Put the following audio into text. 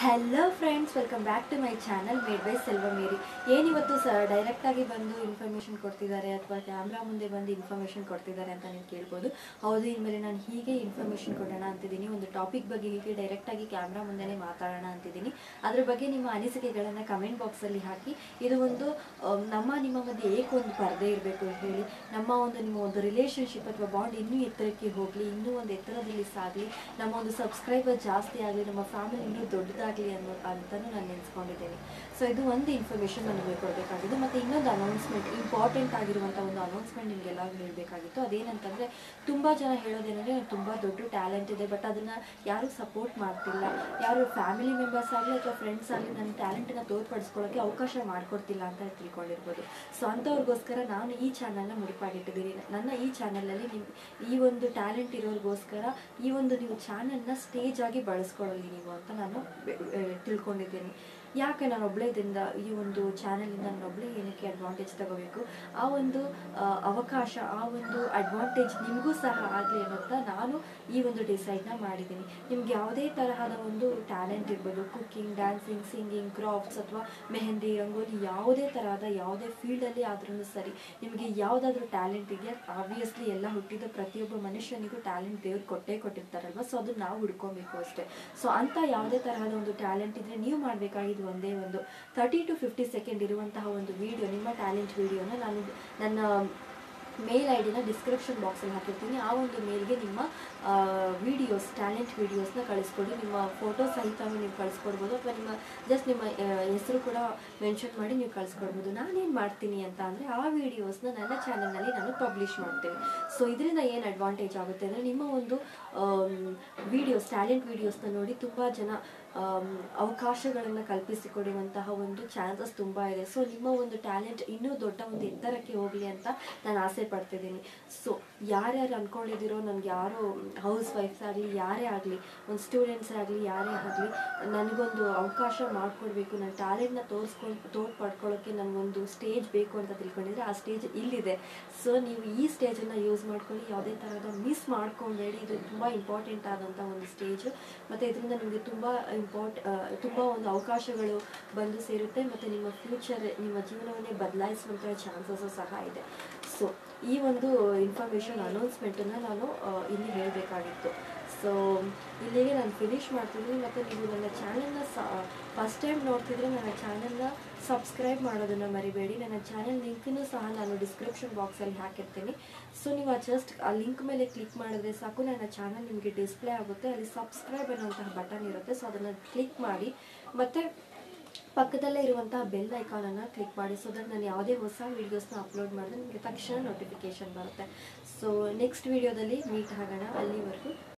hello friends welcome back to my channel made by Selva Mary ಏನಿವತ್ತು ಸ ಡೈರೆಕ್ಟಾಗಿ ಬಂದು ಇನ್ಫಾರ್ಮೇಷನ್ ಕೊಡ್ತಿದ್ದಾರೆ ಅಥವಾ ಕ್ಯಾಮ್ರಾ ಮುಂದೆ ಬಂದು ಇನ್ಫಾರ್ಮೇಷನ್ ಕೊಡ್ತಿದ್ದಾರೆ ಅಂತ ನೀವು ಕೇಳ್ಬೋದು ಹೌದು ಇನ್ಮೇಲೆ ನಾನು ಹೀಗೆ ಇನ್ಫಾರ್ಮೇಷನ್ ಕೊಡೋಣ ಅಂತಿದ್ದೀನಿ ಒಂದು ಟಾಪಿಕ್ ಬಗ್ಗೆ ಹೀಗೆ ಡೈರೆಕ್ಟಾಗಿ ಕ್ಯಾಮ್ರಾ ಮುಂದೆನೇ ಮಾತಾಡೋಣ ಅಂತಿದ್ದೀನಿ ಅದ್ರ ಬಗ್ಗೆ ನಿಮ್ಮ ಅನಿಸಿಕೆಗಳನ್ನು ಕಮೆಂಟ್ ಬಾಕ್ಸಲ್ಲಿ ಹಾಕಿ ಇದು ಒಂದು ಆಮ್, ನಮ್ಮ ನಿಮ್ಮ ಮಧ್ಯೆ ಏಕೆ ಒಂದು ಪರದೆ ಇರಬೇಕು ಹೇಳಿ ನಮ್ಮ ಒಂದು ನಿಮ್ಮ ಒಂದು ರಿಲೇಷನ್ಶಿಪ್ ಅಥವಾ ಬಾಂಡ್ ಇನ್ನೂ ಎತ್ತರಕ್ಕೆ ಹೋಗಲಿ ಇನ್ನೂ ಒಂದು ಎತ್ತರದಲ್ಲಿ ಸಾಗಲಿ ನಮ್ಮ ಒಂದು ಸಬ್ಸ್ಕ್ರೈಬರ್ ಜಾಸ್ತಿ ಆಗಲಿ ನಮ್ಮ ಫ್ಯಾಮಿಲಿ ಇನ್ನೂ ದೊಡ್ಡದಾಗಲಿ ಅನ್ನೋ ಅಂತಲೂ ನಾನು ನೆನೆಸ್ಕೊಂಡಿದ್ದೀನಿ ಸೊ ಇದು ಒಂದು ಇನ್ಫಾರ್ಮೇಷನ್ ನನಗೆ ಕೊಡಬೇಕಾಗಿದ್ದು ಮತ್ತು ಇನ್ನೊಂದು ಅನೌನ್ಸ್ಮೆಂಟ್ ಇಂಪಾರ್ಟೆಂಟ್ ಆಗಿರುವಂಥ ಒಂದು ಅನೌನ್ಸ್ಮೆಂಟ್ ನಿಮಗೆಲ್ಲ ಹೇಳಬೇಕಾಗಿತ್ತು ಅದೇನಂತಂದರೆ ತುಂಬ ಜನ ಹೇಳೋದೇನೆಂದರೆ ತುಂಬ ದೊಡ್ಡ ಟ್ಯಾಲೆಂಟ್ ಇದೆ ಬಟ್ ಅದನ್ನು ಯಾರೂ ಸಪೋರ್ಟ್ ಮಾಡ್ತಿಲ್ಲ ಯಾರು ಫ್ಯಾಮಿಲಿ ಮೆಂಬರ್ಸ್ ಆಗಲಿ ಅಥವಾ ಫ್ರೆಂಡ್ಸ್ ಆಗಲಿ ನನ್ನ ಟ್ಯಾಲೆಂಟನ್ನು ತೋರ್ಪಡಿಸ್ಕೊಳ್ಳೋಕ್ಕೆ ಅವಕಾಶ ಮಾಡಿಕೊಡ್ತಿಲ್ಲ ಅಂತ ತಿಳ್ಕೊಂಡಿರ್ಬೋದು ಸೊ ಅಂಥವ್ರಿಗೋಸ್ಕರ ನಾನು ಈ ಚಾನಲ್ನ ಮುಡಿಪಾಗಿಟ್ಟಿದ್ದೀನಿ ನನ್ನ ಈ ಚಾನಲಲ್ಲಿ ನೀವು ಈ ಒಂದು ಟ್ಯಾಲೆಂಟ್ ಇರೋರಿಗೋಸ್ಕರ ಈ ಒಂದು ನೀವು ಚಾನಲ್ನ ಸ್ಟೇಜ್ ಆಗಿ ಬಳಸ್ಕೊಳ್ಳಿ ನೀವು ಅಂತ ನಾನು ಬೆ- ಆ, ತಿಳ್ಕೊಂಡಿದ್ದೀನಿ ಯಾಕೆ ನಾನು ಒಬ್ಬಳೇದಿಂದ ಈ ಒಂದು ಚಾನಲಿಂದ ನಾನು ಒಬ್ಬಳೇ ಏನಕ್ಕೆ ಅಡ್ವಾಂಟೇಜ್ ತಗೋಬೇಕು ಆ ಒಂದು ಆ, ಅವಕಾಶ ಆ ಒಂದು ಅಡ್ವಾಂಟೇಜ್ ನಿಮಗೂ ಸಹ ಆಗಲಿ ಅನ್ನೋಂಥ ನಾನು ಈ ಒಂದು ಡಿಸೈಡ್ನ ಮಾಡಿದ್ದೀನಿ ನಿಮ್ಗೆ ಯಾವುದೇ ತರಹದ ಒಂದು ಟ್ಯಾಲೆಂಟ್ ಇರ್ಬೋದು ಕುಕ್ಕಿಂಗ್ ಡ್ಯಾನ್ಸಿಂಗ್ ಸಿಂಗಿಂಗ್ ಕ್ರಾಫ್ಟ್ಸ್ ಅಥವಾ ಮೆಹಂದಿ ರಂಗೋಲಿ ಯಾವುದೇ ತರಹದ ಯಾವುದೇ ಫೀಲ್ಡಲ್ಲಿ ಆದ್ರೂ ಸರಿ ನಿಮಗೆ ಯಾವುದಾದ್ರೂ ಟ್ಯಾಲೆಂಟ್ ಇದೆಯಾ ಆಬ್ವಿಯಸ್ಲಿ ಎಲ್ಲ ಹುಟ್ಟಿದ ಪ್ರತಿಯೊಬ್ಬ ಮನುಷ್ಯನಿಗೂ ಟ್ಯಾಲೆಂಟ್ ದೇವ್ರು ಕೊಟ್ಟೇ ಕೊಟ್ಟಿರ್ತಾರಲ್ವ ಸೊ ಅದನ್ನ ನಾವು ಹುಡ್ಕೊಬೇಕು ಅಷ್ಟೇ ಸೊ ಅಂತ ಯಾವುದೇ ತರಹದ ಒಂದು ಟ್ಯಾಲೆಂಟ್ ಇದ್ರೆ ನೀವು ಮಾಡಬೇಕಾಗಿದ್ದು ಒಂದೇ ಒಂದು ತರ್ಟಿ ಟು ಫಿಫ್ಟಿ ಸೆಕೆಂಡ್ ಇರುವಂತಹ ಒಂದು ವಿಡಿಯೋ ನಿಮ್ಮ ಟ್ಯಾಲೆಂಟ್ ವಿಡಿಯೋನ ನಾನು ನನ್ನ ಮೇಲ್ ಐ ಡಿನ ಡಿಸ್ಕ್ರಿಪ್ಷನ್ ಬಾಕ್ಸಲ್ಲಿ ಹಾಕಿರ್ತೀನಿ ಆ ಒಂದು ಮೇಲ್ಗೆ ನಿಮ್ಮ ವಿಡಿಯೋಸ್ ಟ್ಯಾಲೆಂಟ್ ವಿಡಿಯೋಸ್ನ ಕಳಿಸ್ಕೊಡಿ ನಿಮ್ಮ ಫೋಟೋ ಸಹಿತವೂ ನೀವು ಕಳಿಸ್ಕೊಡ್ಬೋದು ಅಥವಾ ನಿಮ್ಮ ಜಸ್ಟ್ ನಿಮ್ಮ ಹೆಸರು ಕೂಡ ಮೆನ್ಷನ್ ಮಾಡಿ ನೀವು ಕಳಿಸ್ಕೊಡ್ಬೋದು ನಾನೇನು ಮಾಡ್ತೀನಿ ಅಂತ ಅಂದರೆ ಆ ವಿಡಿಯೋಸ್ನ ನನ್ನ ಚಾನಲ್ನಲ್ಲಿ ನಾನು ಪಬ್ಲಿಷ್ ಮಾಡ್ತೀನಿ ಸೊ ಇದರಿಂದ ಏನು ಅಡ್ವಾಂಟೇಜ್ ಆಗುತ್ತೆ ಅಂದರೆ ನಿಮ್ಮ ಒಂದು ವಿಡಿಯೋಸ್ ಟ್ಯಾಲೆಂಟ್ ವಿಡಿಯೋಸ್ನ ನೋಡಿ ತುಂಬ ಜನ ಅವಕಾಶಗಳನ್ನು ಕಲ್ಪಿಸಿಕೊಡುವಂತಹ ಒಂದು ಚಾನ್ಸಸ್ ತುಂಬ ಇದೆ ಸೊ ನಿಮ್ಮ ಒಂದು ಟ್ಯಾಲೆಂಟ್ ಇನ್ನೂ ದೊಡ್ಡ ಒಂದು ಎತ್ತರಕ್ಕೆ ಹೋಗಲಿ ಅಂತ ನಾನು ಆಸೆ ಪಡ್ತಿದ್ದೀನಿ ಸೊ ಯಾರ್ಯಾರು ಅಂದ್ಕೊಂಡಿದ್ದೀರೋ ನನಗೆ ಯಾರೋ ಹೌಸ್ ವೈಫ್ಸ್ ಆಗಲಿ ಯಾರೇ ಆಗಲಿ ಒಂದು ಸ್ಟೂಡೆಂಟ್ಸ್ ಆಗಲಿ ಯಾರೇ ಆಗಲಿ ನನಗೊಂದು ಅವಕಾಶ ಮಾಡಿಕೊಡ್ಬೇಕು ನನ್ನ ಟ್ಯಾಲೆಂಟ್ನ ತೋರಿಸ್ಕೊಂಡು ತೋರ್ ಪಡ್ಕೊಳ್ಳೋಕ್ಕೆ ನನಗೊಂದು ಸ್ಟೇಜ್ ಬೇಕು ಅಂತ ತಿಳ್ಕೊಂಡಿದ್ರೆ ಆ ಸ್ಟೇಜ್ ಇಲ್ಲಿದೆ ಸೊ ನೀವು ಈ ಸ್ಟೇಜನ್ನು ಯೂಸ್ ಮಾಡ್ಕೊಳ್ಳಿ ಯಾವುದೇ ಥರದ ಮಿಸ್ ಮಾಡ್ಕೊಬೇಡಿ ಇದು ತುಂಬ ಇಂಪಾರ್ಟೆಂಟ್ ಆದಂಥ ಒಂದು ಸ್ಟೇಜು ಮತ್ತು ಇದರಿಂದ ನಿಮಗೆ ತುಂಬ ಇಂಪಾರ್ಟ್ ತುಂಬ ಒಂದು ಅವಕಾಶಗಳು ಬಂದು ಸೇರುತ್ತೆ ಮತ್ತು ನಿಮ್ಮ ಫ್ಯೂಚರ್ ನಿಮ್ಮ ಜೀವನವನ್ನೇ ಬದಲಾಯಿಸುವಂಥ ಚಾನ್ಸಸ್ಸು ಸಹ ಇದೆ ಸೊ ಈ ಒಂದು ಇನ್ಫಾರ್ಮೇಷನ್ ಅನೌನ್ಸ್ಮೆಂಟನ್ನು ನಾನು ಆ, ಇಲ್ಲಿ ಹೇಳಬೇಕಾಗಿತ್ತು ಸೊ ಇಲ್ಲಿಗೆ ನಾನು ಫಿನಿಶ್ ಮಾಡ್ತಿದ್ದೀನಿ ಮತ್ತು ನೀವು ನನ್ನ ಚಾನಲ್ನ ಫಸ್ಟ್ ಟೈಮ್ ನೋಡ್ತಿದ್ರೆ ನನ್ನ ಚಾನಲ್ನ ಸಬ್ಸ್ಕ್ರೈಬ್ ಮಾಡೋದನ್ನು ಮರಿಬೇಡಿ ನನ್ನ ಚಾನಲ್ ಲಿಂಕನ್ನು ಸಹ ನಾನು ಡಿಸ್ಕ್ರಿಪ್ಷನ್ ಬಾಕ್ಸಲ್ಲಿ ಹಾಕಿರ್ತೀನಿ ಸೊ ನೀವು ಆ ಜಸ್ಟ್ ಆ ಲಿಂಕ್ ಮೇಲೆ ಕ್ಲಿಕ್ ಮಾಡಿದ್ರೆ ಸಾಕು ನನ್ನ ಚಾನಲ್ ನಿಮಗೆ ಡಿಸ್ಪ್ಲೇ ಆಗುತ್ತೆ ಅಲ್ಲಿ ಸಬ್ಸ್ಕ್ರೈಬ್ ಅನ್ನುವಂತಹ ಬಟನ್ ಇರುತ್ತೆ ಸೊ ಅದನ್ನು ಕ್ಲಿಕ್ ಮಾಡಿ ಮತ್ತು ಪಕ್ಕದಲ್ಲೇ ಇರುವಂತಹ ಬೆಲ್ ಐಕಾನನ್ನು ಕ್ಲಿಕ್ ಮಾಡಿ ಸೊ ದಟ್ ನಾನು ಯಾವುದೇ ಹೊಸ ವೀಡಿಯೋಸ್ನ ಅಪ್ಲೋಡ್ ಮಾಡಿದ್ರೆ ನಿಮಗೆ ತಕ್ಷಣ ನೋಟಿಫಿಕೇಶನ್ ಬರುತ್ತೆ ಸೊ ನೆಕ್ಸ್ಟ್ ವೀಡಿಯೋದಲ್ಲಿ ಮೀಟ್ ಆಗೋಣ ಅಲ್ಲಿವರೆಗೂ